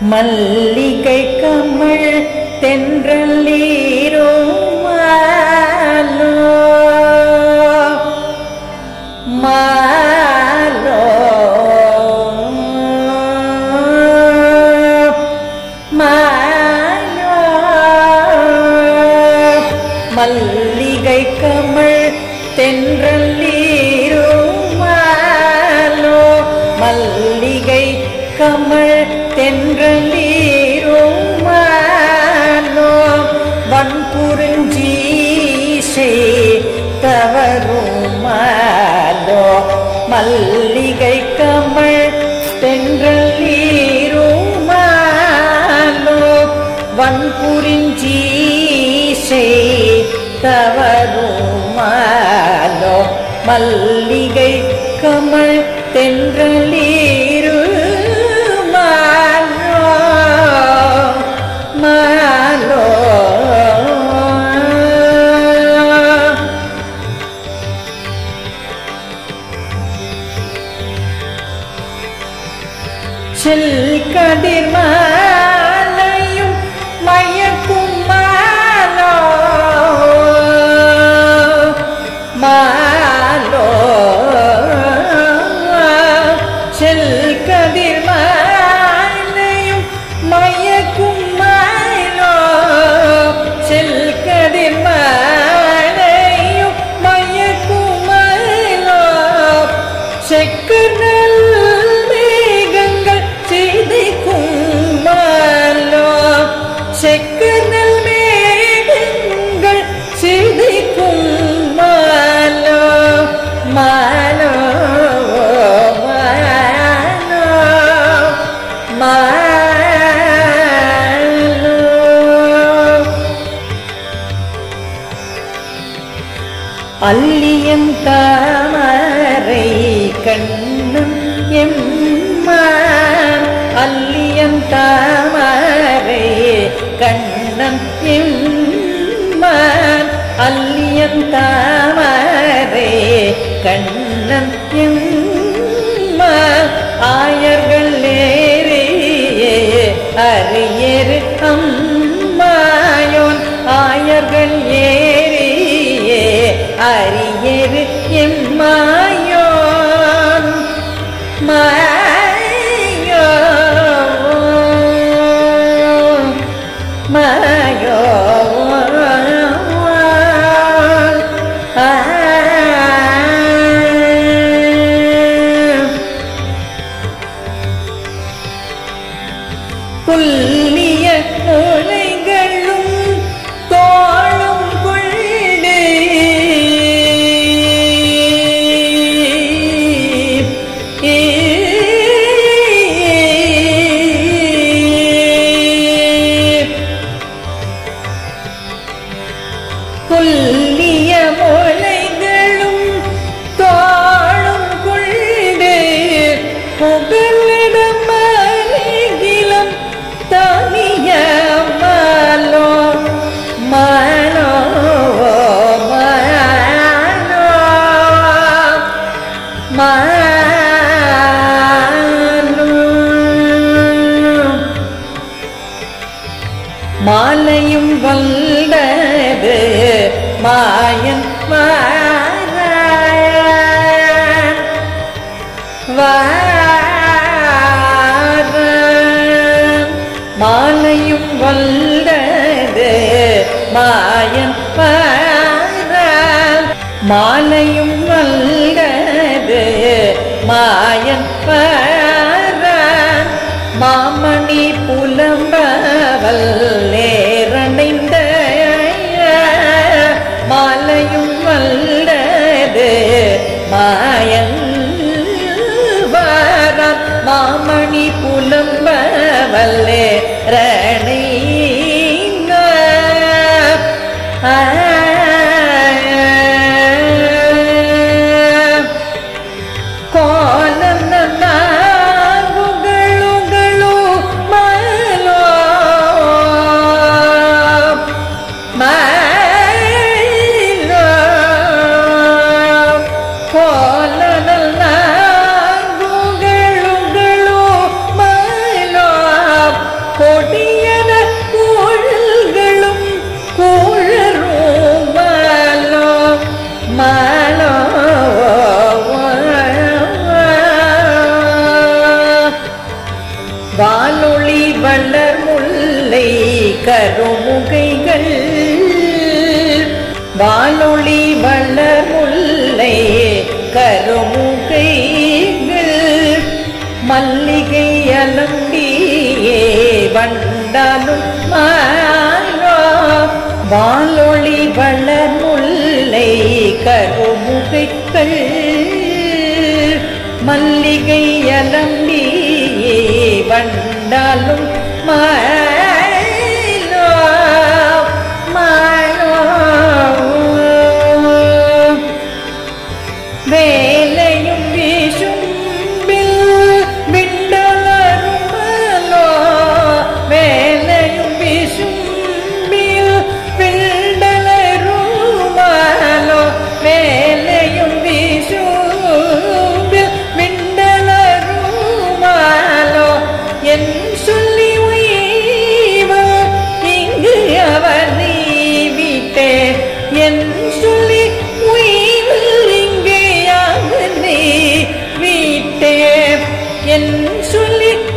மல்லிகை கமழ் தென்றலீரோ மாலோ மாலோ மாலோ மல்லிகை கமழ் தென்றலீரோ மாலோ மல்லிகை கமழ் தென்றலீரோ மாலோ வன்புரிஞ்சீசை தவறுமாலோ மல்லிகை கமழ் தென்றலீருமாலோ வன்புரிஞ்சீசை தவறுமாலோ மல்லிகை கமழ் தென்றலீரு மாலோ மாலோ செல்கதிர் மாலையும் மயக்கும் மாலோ மாலோ செல்கதிர் மாலையும் மயக்கும் மாலோ செல்கதிர் மாலையும் மயக்கும் மாலோ செக்கனல் மேகங்கள் சிதைக்கும் மாலோ செக்கனல் மேகங்கள் சிதைக்கும் மாலோ மாலோ மாலோ மாலோ அல்லியந்தாமரை கண்ணன் எம்மான் அல்லியந்தாமரை கண்ணன் எம்மான் அல்லியந்தாமரை கண்ணன் எம்மான் ஆயர்கள் ஏறியே அரியரு அம்மாயோன் ஆயர்கள் ஏறியே அரியரு எம்மாயோன் மாயோ மாயோ ஆ புல்லிய முளைகளும் தோளும் கொண்டு புல்லிய முளைகளும் தோளும் கொண்டு புகலிடம் அருகிலம் தனிய மாலோ மாலோ மாலோ மாலோ மாலையும் வந்தது மாயன் வாரான் வாரான் மாலையும் வந்தது மாயன் வாரான் மாலையும் வந்தது மாயன் வாரான் மாமணி புலம்பவல் நேரணைந்த மாலையும் வல்லது மாயன் வாரான் மாமணி புலம்பவல்லே ரணை ಕೋಲನ ನಾಗುಗಳುಗಳು ಮಲೋ ಮೈಲೋ ಕೋಲನ ನಾಗುಗಳುಗಳು ಮಲೋ வாலொளி வளர் முல்லை கருமுகைகள் வாலொளி வளர் முல்லை கருமுகைகள் மல்லிகை அலம்பியே வண்டாலும் மாலோ வாலொளி வளர் முல்லை கருமுகைகள் மல்லிகை அலம்பியே வண்டாலும் மாலோ மாலோ வேலையும் வீசும்பில் விண்டலருமலோ வேலையும் வீசும்பில் விண்டலருமலோ வேலையும் வீசும்பில் விண்டலருமலோ என் சொல்லி உய்வல் இங்கு அவர் நீ விட்டே என் சொல்லி உய்வல் இங்கே யாக நீ விட்டே என் சொல்லி